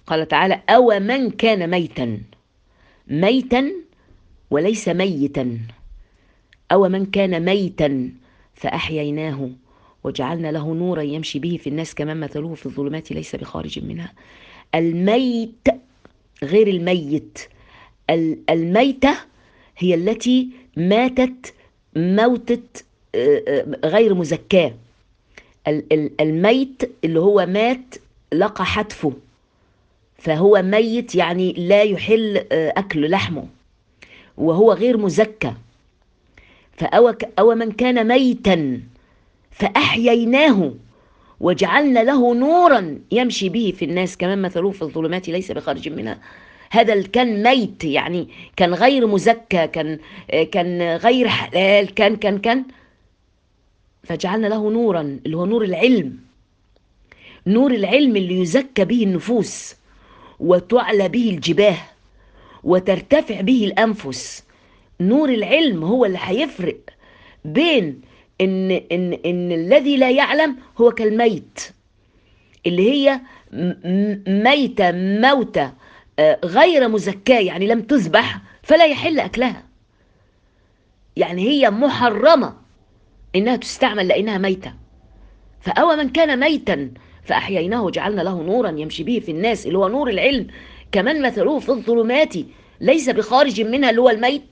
قال تعالى أو من كان ميتا ميتا وليس ميتا أو من كان ميتا فأحييناه وجعلنا له نورا يمشي به في الناس كمان مثله في الظلمات ليس بخارج منها الميت غير الميت ال- الميتة هي التي ماتت موتة آه، آه، غير مزكاة ال- ال- الميت اللي هو مات لقى حتفه فهو ميت يعني لا يحل آه، أكل لحمه وهو غير مزكى فأو أو من كان ميتا فأحييناه وجعلنا له نورا يمشي به في الناس كمان مثله في الظلمات ليس بخارج منها هذا اللي كان ميت يعني كان غير مزكى كان كان غير حلال كان كان كان فجعلنا له نورا اللي هو نور العلم نور العلم اللي يزكى به النفوس وتعلى به الجباه وترتفع به الانفس نور العلم هو اللي هيفرق بين ان ان ان الذي لا يعلم هو كالميت اللي هي م- م- ميتة موتة آه، غير مزكاة يعني لم تذبح فلا يحل أكلها يعني هي محرمة إنها تستعمل لأنها ميتة فأوى من كان ميتا فأحييناه وجعلنا له نورا يمشي به في الناس اللي هو نور العلم كمان مثله في الظلمات ليس بخارج منها اللي هو الميت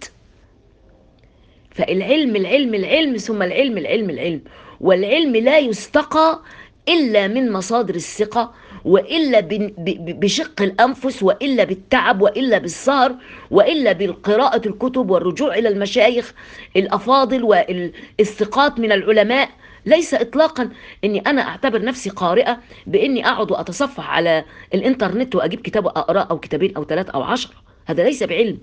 فالعلم العلم العلم ثم العلم العلم العلم والعلم لا يستقى إلا من مصادر الثقة وإلا بن- ب- ب- بشق الأنفس وإلا بالتعب وإلا بالسهر وإلا بالقراءة الكتب والرجوع إلى المشايخ الأفاضل والثقات من العلماء ليس إطلاقا أني أنا أعتبر نفسي قارئة بإني أقعد وأتصفح على الإنترنت وأجيب كتاب أقرأ أو كتابين أو ثلاثة أو عشر هذا ليس بعلم